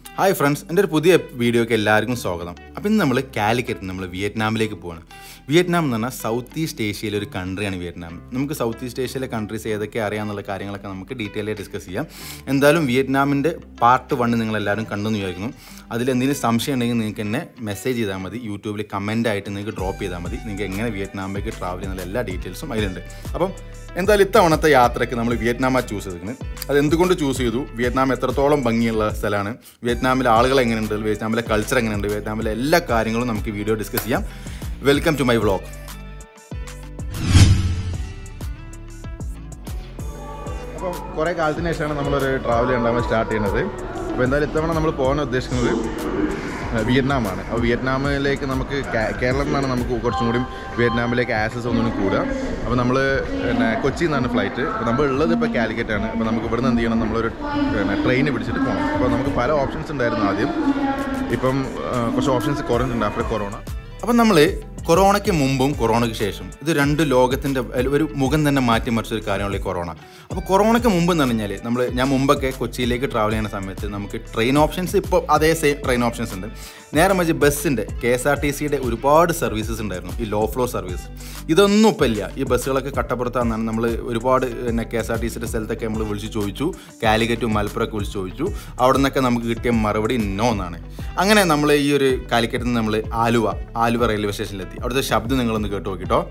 hi friends എൻ്റെ ഒരു പുതിയ വീഡിയോക്ക് എല്ലാവർക്കും സ്വാഗതം അപ്പോൾ ഇന്ന് നമ്മൾ കാലിക്കറ്റ് നമ്മൾ വിയറ്റ്നാമിലേക്ക് പോവാണ് വിയറ്റ്നാം എന്ന് പറഞ്ഞാൽ സൗത്ത് ഈസ്റ്റ് ഏഷ്യയിലെ ഒരു കൺട്രിയാണ് വിയറ്റ്നാം നമുക്ക് സൗത്ത് ഈസ്റ്റ് ഏഷ്യയിലെ കൺട്രീസ് ഏതൊക്കെ അറിയാമെന്നുള്ള കാര്യങ്ങളൊക്കെ നമുക്ക് ഡീറ്റെയിൽ ആയി ഡിസ്കസ് ചെയ്യാം എന്തായാലും വിയറ്റ്നാമിൻ്റെ പാർട്ട് വണ്ണ് നിങ്ങൾ എല്ലാവരും കണ്ടെന്ന് വിചാരിക്കുന്നു അതിൽ എന്തെങ്കിലും സംശയം ഉണ്ടെങ്കിൽ നിങ്ങൾക്ക് എന്നെ മെസ്സേജ് ചെയ്താൽ മതി യൂട്യൂബിൽ കമൻ്റ് ആയിട്ട് നിങ്ങൾക്ക് ഡ്രോപ്പ് ചെയ്താൽ മതി നിങ്ങൾക്ക് എങ്ങനെ വിയറ്റ്നാമിലേക്ക് ട്രാവൽ ചെയ്യുന്ന എല്ലാ ഡീറ്റെയിൽസും അതിലുണ്ട് അപ്പം എന്തായാലും ഇത്തവണത്തെ യാത്രയ്ക്ക് നമ്മൾ വിയറ്റ്നാമാണ് ചൂസ് ചെയ്തിരിക്കുന്നത് അത് എന്തുകൊണ്ട് ചൂസ് ചെയ്തു വിയറ്റ്നാം എത്രത്തോളം ഭംഗിയുള്ള സ്ഥലമാണ് വിയറ്റ്നാമിലെ ആളുകൾ എങ്ങനെയുണ്ട് വിയറ്റ്നാമിലെ കൾച്ചർ എങ്ങനെയുണ്ട് വിയറ്റ്നാമിലെ എല്ലാ കാര്യങ്ങളും നമുക്ക് വീഡിയോ ഡിസ്കസ് ചെയ്യാം വെൽക്കം ടു മൈ വ്ളോഗ് അപ്പം കുറേ കാലത്തിന് ശേഷമാണ് നമ്മളൊരു ട്രാവൽ ഉണ്ടാകുമ്പോൾ സ്റ്റാർട്ട് ചെയ്യുന്നത് അപ്പോൾ എന്തായാലും ഇത്തവണ നമ്മൾ പോകാൻ ഉദ്ദേശിക്കുന്നത് ഏഹ്, വിയറ്റ്നാമാണ് അപ്പോൾ വിയറ്റ്നാമിലേക്ക് നമുക്ക് കേ- കേരളത്തിൽ നിന്നാണ് നമുക്ക് കുറച്ചും കൂടി വിയറ്റ്നാമിലേക്ക് ആക്സസ് ഒന്നും കൂടുക അപ്പോൾ നമ്മൾ പിന്നെ കൊച്ചിയിൽ നിന്നാണ് ഫ്ലൈറ്റ് അപ്പോൾ നമ്മൾ ഉള്ളത് ഇപ്പോൾ കാലിക്കറ്റ് ആണ് അപ്പോൾ നമുക്ക് ഇവിടുന്ന് എന്ത് ചെയ്യണം നമ്മളൊരു പിന്നെ ട്രെയിൻ പിടിച്ചിട്ട് പോകണം അപ്പോൾ നമുക്ക് പല ഓപ്ഷൻസ് ഉണ്ടായിരുന്നു ആദ്യം ഇപ്പം ഏഹ്, കുറച്ച് ഓപ്ഷൻസ് കുറഞ്ഞിട്ടുണ്ട് ആഫ്റ്റർ കൊറോണ അപ്പം നമ്മൾ കൊറോണയ്ക്ക് മുമ്പും കൊറോണയ്ക്ക് ശേഷം ഇത് രണ്ട് ലോകത്തിൻ്റെ ഒരു മുഖം തന്നെ മാറ്റിമറിച്ച ഒരു കാര്യമാണ് ഈ കൊറോണ അപ്പോൾ കൊറോണയ്ക്ക് മുമ്പ് എന്ന് പറഞ്ഞാൽ നമ്മൾ ഞാൻ മുമ്പൊക്കെ കൊച്ചിയിലേക്ക് ട്രാവൽ ചെയ്യുന്ന സമയത്ത് നമുക്ക് ട്രെയിൻ ഓപ്ഷൻസ് ഇപ്പോൾ അതേ സെയിം ട്രെയിൻ ഓപ്ഷൻസ് ഉണ്ട് നേരെ മറിച്ച് ബസ്സിൻ്റെ കെ എസ് ആർ ടി സിയുടെ ഒരുപാട് സർവീസസ് ഉണ്ടായിരുന്നു ഈ ലോ ഫ്ലോ സർവീസ് ഇതൊന്നും ഇപ്പം ഇല്ല ഈ ബസ്സുകളൊക്കെ കട്ടപ്പുറത്താണെന്നാണ് നമ്മൾ ഒരുപാട് പിന്നെ കെ എസ് ആർ ടി സിയുടെ സ്ഥലത്തൊക്കെ നമ്മൾ വിളിച്ച് ചോദിച്ചു കാലിക്കറ്റും മലപ്പുറമൊക്കെ വിളിച്ച് ചോദിച്ചു അവിടെ നിന്നൊക്കെ നമുക്ക് കിട്ടിയ മറുപടി നോ എന്നാണ് അങ്ങനെ നമ്മൾ ഈ ഒരു കാലിക്കറ്റിൽ നിന്ന് നമ്മൾ ആലുവ ആലുവ റെയിൽവേ സ്റ്റേഷനിലെത്തി അവിടുത്തെ ശബ്ദം നിങ്ങളൊന്ന് കേട്ട് നോക്കിട്ടോ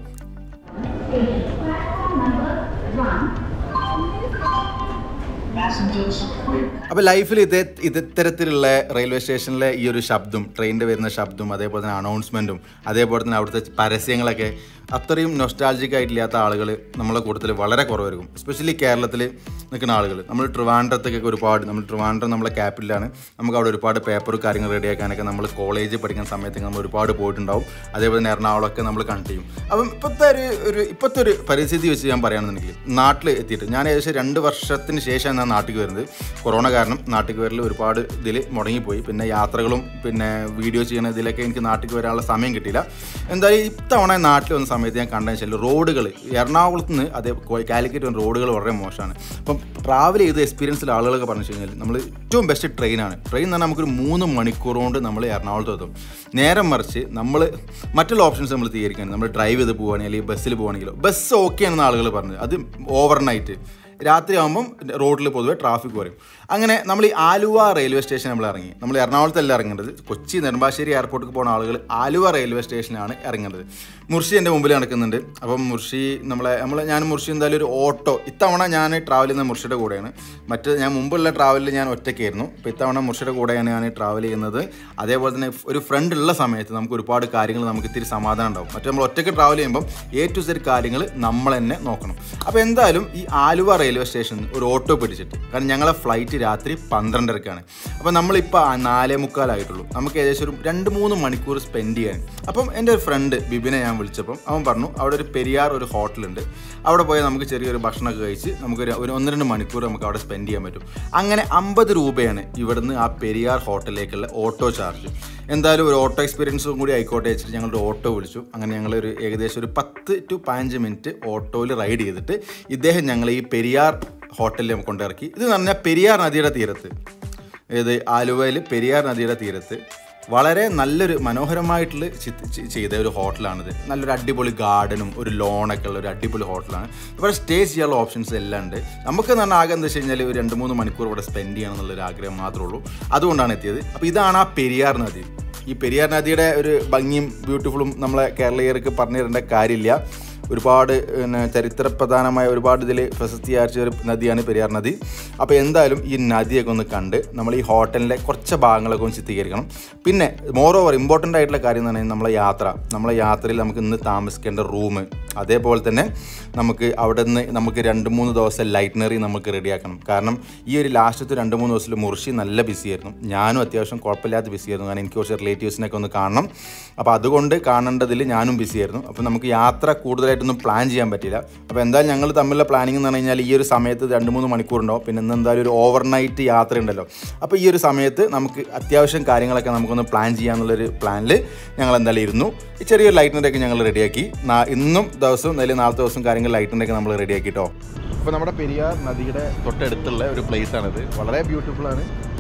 അപ്പോൾ ലൈഫിൽ ഇത് ഇത് ഇത്തരത്തിലുള്ള റെയിൽവേ സ്റ്റേഷനിലെ ഈ ഒരു ശബ്ദം ട്രെയിനിൻ്റെ വരുന്ന ശബ്ദം അതേപോലെ തന്നെ അനൗൺസ്മെൻറ്റും അതേപോലെ തന്നെ അവിടുത്തെ പരസ്യങ്ങളൊക്കെ അത്രയും നൊസ്റ്റാൾജിക് ആയിട്ടില്ലാത്ത ആളുകൾ നമ്മളെ കൂട്ടത്തിൽ വളരെ കുറവായിരിക്കും എസ്പെഷ്യലി കേരളത്തിൽ നിൽക്കുന്ന ആളുകൾ നമ്മൾ ട്രിവാൻഡ്രത്തൊക്കെ ഒരുപാട് നമ്മൾ ട്രിവാൻഡ്രം നമ്മളെ ക്യാപിറ്റലാണ് നമുക്ക് അവിടെ ഒരുപാട് പേപ്പർ കാര്യങ്ങൾ റെഡിയാക്കാനൊക്കെ നമ്മൾ കോളേജിൽ പഠിക്കുന്ന സമയത്ത് നമ്മൾ ഒരുപാട് പോയിട്ടുണ്ടാവും അതേപോലെ തന്നെ എറണാകുളമൊക്കെ നമ്മൾ കണ്ട് ചെയ്യും അപ്പം ഇപ്പോഴത്തെ ഒരു ഒരു ഇപ്പോഴത്തെ ഒരു പരിസ്ഥിതി വെച്ച് ഞാൻ പറയുകയാണെന്നുണ്ടെങ്കിൽ നാട്ടിൽ എത്തിയിട്ട് ഞാൻ ഏകദേശം രണ്ട് വർഷത്തിന് ശേഷമാണ് ഞാൻ നാട്ടിൽ വരുന്നത് കൊറോണ കാരണം നാട്ടിൽ വരൽ ഒരുപാട് ഇതിൽ മുടങ്ങിപ്പോയി പിന്നെ യാത്രകളും പിന്നെ വീഡിയോ ചെയ്യുന്ന ഇതിലൊക്കെ എനിക്ക് നാട്ടിൽ വരാനുള്ള സമയം കിട്ടിയില്ല എന്തായാലും ഇത്തവണ നാട്ടിൽ വന്ന സമയത്ത് ഞാൻ കണ്ടതെന്ന് വെച്ചാൽ റോഡുകൾ എറണാകുളത്ത് നിന്ന് അതേ കോ- കാലിക്കറ്റ് വന്ന റോഡുകൾ വളരെ മോശമാണ് അപ്പം ട്രാവൽ ചെയ്ത എക്സ്പീരിയൻസിൽ ആളുകളൊക്കെ പറഞ്ഞു വെച്ച് കഴിഞ്ഞാൽ നമ്മൾ ഏറ്റവും ബെസ്റ്റ് ട്രെയിനാണ് ട്രെയിൻ എന്ന് പറഞ്ഞാൽ നമുക്കൊരു മൂന്ന് മണിക്കൂർ കൊണ്ട് നമ്മൾ എറണാകുളത്ത് എത്തും നേരെ മറിച്ച് നമ്മൾ മറ്റുള്ള ഓപ്ഷൻസ് നമ്മൾ സ്വീകരിക്കുകയാണ് നമ്മൾ ഡ്രൈവ് ചെയ്ത് പോവുകയാണെങ്കിൽ അല്ലെങ്കിൽ ബസ്സിൽ പോവുകയാണെങ്കിലോ ബസ് ഓക്കെ ആണെന്ന് ആളുകൾ പറഞ്ഞത് അത് ഓവർനൈറ്റ് രാത്രി ആകുമ്പം റോഡിൽ പൊതുവെ ട്രാഫിക് കുറയും അങ്ങനെ നമ്മൾ ഈ ആലുവ റെയിൽവേ സ്റ്റേഷൻ നമ്മൾ ഇറങ്ങി നമ്മൾ എറണാകുളത്തല്ല ഇറങ്ങേണ്ടത് കൊച്ചി നെടുമ്പാശ്ശേരി എയർപോർട്ടിൽ പോകുന്ന ആളുകൾ ആലുവ റെയിൽവേ സ്റ്റേഷനിലാണ് ഇറങ്ങേണ്ടത് മുർഷി എൻ്റെ മുമ്പിൽ നടക്കുന്നുണ്ട് അപ്പം മുർഷി നമ്മളെ നമ്മൾ ഞാൻ മുർഷി എന്തായാലും ഒരു ഓട്ടോ ഇത്തവണ ഞാൻ ട്രാവൽ ചെയ്യുന്ന മുർഷിയുടെ കൂടെയാണ് മറ്റ് ഞാൻ മുമ്പുള്ള ട്രാവലിൽ ഞാൻ ഒറ്റയ്ക്കായിരുന്നു ഇപ്പോൾ ഇത്തവണ മുർഷിയുടെ കൂടെയാണ് ഞാൻ ട്രാവൽ ചെയ്യുന്നത് അതേപോലെ തന്നെ ഒരു ഫ്രണ്ട് ഉള്ള സമയത്ത് നമുക്ക് ഒരുപാട് കാര്യങ്ങൾ നമുക്ക് ഇത്തിരി സമാധാനം ഉണ്ടാവും മറ്റേ നമ്മൾ ഒറ്റയ്ക്ക് ട്രാവൽ ചെയ്യുമ്പം എ ടു സെറ്റ് കാര്യങ്ങൾ നമ്മൾ തന്നെ നോക്കണം അപ്പോൾ എന്തായാലും ഈ ആലുവ റെയിൽവേ സ്റ്റേഷനിൽ ഒരു ഓട്ടോ പിടിച്ചിട്ട് കാരണം ഞങ്ങളെ ഫ്ലൈറ്റ് രാത്രി പന്ത്രണ്ടരക്കാണ് അപ്പോൾ നമ്മളിപ്പോൾ നാലേ മുക്കാലായിട്ടുള്ളൂ നമുക്ക് ഏകദേശം ഒരു രണ്ട് മൂന്ന് മണിക്കൂർ സ്പെൻഡ് ചെയ്യാൻ അപ്പം എൻ്റെ ഒരു ഫ്രണ്ട് ബിബിനെ ഞാൻ വിളിച്ചപ്പം അവൻ പറഞ്ഞു അവിടെ ഒരു പെരിയാർ ഒരു ഹോട്ടലുണ്ട് അവിടെ പോയാൽ നമുക്ക് ചെറിയൊരു ഭക്ഷണമൊക്കെ കഴിച്ച് നമുക്ക് ഒരു ഒരു ഒന്ന് രണ്ട് മണിക്കൂർ നമുക്ക് അവിടെ സ്പെൻഡ് ചെയ്യാൻ പറ്റും അങ്ങനെ അമ്പത് രൂപയാണ് ഇവിടുന്ന് ആ പെരിയാർ ഹോട്ടലിലേക്കുള്ള ഓട്ടോ ചാർജ് എന്തായാലും ഒരു ഓട്ടോ എക്സ്പീരിയൻസും കൂടി ആയിക്കോട്ടെ വെച്ചിട്ട് ഞങ്ങളുടെ ഓട്ടോ വിളിച്ചു അങ്ങനെ ഞങ്ങൾ ഒരു ഏകദേശം ഒരു പത്ത് ടു പതിനഞ്ച് മിനിറ്റ് ഓട്ടോയിൽ റൈഡ് ചെയ്തിട്ട് ഇദ്ദേഹം ഞങ്ങൾ ഈ പെരിയാർ ഹോട്ടലിൽ കൊണ്ടിറക്കി ഇത് എന്ന് പറഞ്ഞാൽ പെരിയാർ നദിയുടെ തീരത്ത് ഏത് ആലുവയിൽ പെരിയാർ നദിയുടെ തീരത്ത് വളരെ നല്ലൊരു മനോഹരമായിട്ടുള്ള ചിത് ചെ- ചെയ്ത ഒരു ഹോട്ടലാണിത് നല്ലൊരു അടിപൊളി ഗാർഡനും ഒരു ലോണൊക്കെ ഉള്ള ഒരു അടിപൊളി ഹോട്ടലാണ് ഇവിടെ സ്റ്റേ ചെയ്യാനുള്ള ഓപ്ഷൻസ് എല്ലാം ഉണ്ട് നമുക്ക് എന്ന് പറഞ്ഞാൽ ആകെ എന്താ വെച്ച് കഴിഞ്ഞാൽ ഒരു രണ്ട് മൂന്ന് മണിക്കൂർ ഇവിടെ സ്പെൻഡ് ചെയ്യണം എന്നുള്ളൊരു ആഗ്രഹം മാത്രമേ ഉള്ളൂ അതുകൊണ്ടാണ് എത്തിയത് അപ്പോൾ ഇതാണ് ആ പെരിയാർ നദി ഈ പെരിയാർ നദിയുടെ ഒരു ഭംഗിയും ബ്യൂട്ടിഫുളും നമ്മളെ കേരളീയർക്ക് പറഞ്ഞു തരേണ്ട കാര്യമില്ല ഒരുപാട് പിന്നെ ചരിത്രപ്രധാനമായ ഒരുപാട് ഇതിൽ പ്രശസ്തി ആർച്ച ഒരു നദിയാണ് പെരിയാർ നദി അപ്പോൾ എന്തായാലും ഈ നദിയൊക്കെ ഒന്ന് കണ്ട് നമ്മൾ ഈ ഹോട്ടലിലെ കുറച്ച് ഭാഗങ്ങളൊക്കെ ഒന്ന് ചിത്രീകരിക്കണം പിന്നെ മോർ ഓവർ ഇമ്പോർട്ടൻ്റ് ആയിട്ടുള്ള കാര്യം എന്ന് പറഞ്ഞാൽ നമ്മളെ യാത്ര നമ്മളെ യാത്രയിൽ നമുക്ക് ഇന്ന് താമസിക്കേണ്ട റൂം അതേപോലെ തന്നെ നമുക്ക് അവിടെ നിന്ന് നമുക്ക് രണ്ട് മൂന്ന് ദിവസം ലൈറ്റ്നറി നമുക്ക് റെഡിയാക്കണം കാരണം ഈ ഒരു ലാസ്റ്റത്തെ രണ്ട് മൂന്ന് ദിവസത്തിൽ മുർഷി നല്ല ബിസി ആയിരുന്നു ഞാനും അത്യാവശ്യം കുഴപ്പമില്ലാത്ത ബിസി ആയിരുന്നു കാരണം എനിക്ക് കുറച്ച് റിലേറ്റീവ്സിനൊക്കെ ഒന്ന് കാണണം അപ്പോൾ അതുകൊണ്ട് കാണേണ്ടതിൽ ഞാനും ബിസി ആയിരുന്നു അപ്പോൾ നമുക്ക് യാത്ര കൂടുതലായിട്ടൊന്നും പ്ലാൻ ചെയ്യാൻ പറ്റില്ല അപ്പോൾ എന്തായാലും ഞങ്ങൾ തമ്മിലുള്ള പ്ലാനിങ് എന്ന് പറഞ്ഞു കഴിഞ്ഞാൽ ഈ ഒരു സമയത്ത് രണ്ട് മൂന്ന് മണിക്കൂർ ഉണ്ടാവും പിന്നെ ഇന്ന് എന്തായാലും ഒരു ഓവർനൈറ്റ് യാത്ര ഉണ്ടല്ലോ അപ്പോൾ ഈ ഒരു സമയത്ത് നമുക്ക് അത്യാവശ്യം കാര്യങ്ങളൊക്കെ നമുക്കൊന്ന് പ്ലാൻ ചെയ്യാന്നുള്ളൊരു പ്ലാനിൽ ഞങ്ങൾ എന്തായാലും ഇരുന്നു ഈ ചെറിയൊരു ലൈറ്റിനൊക്കെ ഞങ്ങൾ റെഡിയാക്കി നാ- ഇന്നും ദിവസവും അല്ലെങ്കിൽ നാളത്തെ ദിവസം കാര്യങ്ങൾ ലൈറ്റിനൊക്കെ നമ്മൾ റെഡിയാക്കി കേട്ടോ അപ്പോൾ നമ്മുടെ പെരിയാർ നദിയുടെ തൊട്ടടുത്തുള്ള ഒരു പ്ലേസ് ആണിത് വളരെ ബ്യൂട്ടിഫുൾ ആണ്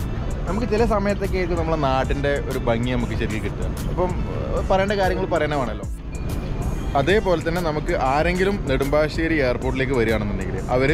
നമുക്ക് ചില സമയത്തൊക്കെ ആയിരിക്കും നമ്മളെ നാട്ടിൻ്റെ ഒരു ഭംഗി നമുക്ക് ശരിക്കും കിട്ടുക അപ്പം ഏഹ്, പറയേണ്ട കാര്യങ്ങൾ പറയാനാണല്ലോ അതേപോലെ തന്നെ നമുക്ക് ആരെങ്കിലും നെടുമ്പാശ്ശേരി എയർപോർട്ടിലേക്ക് വരികയാണെന്നുണ്ടെങ്കിൽ അവർ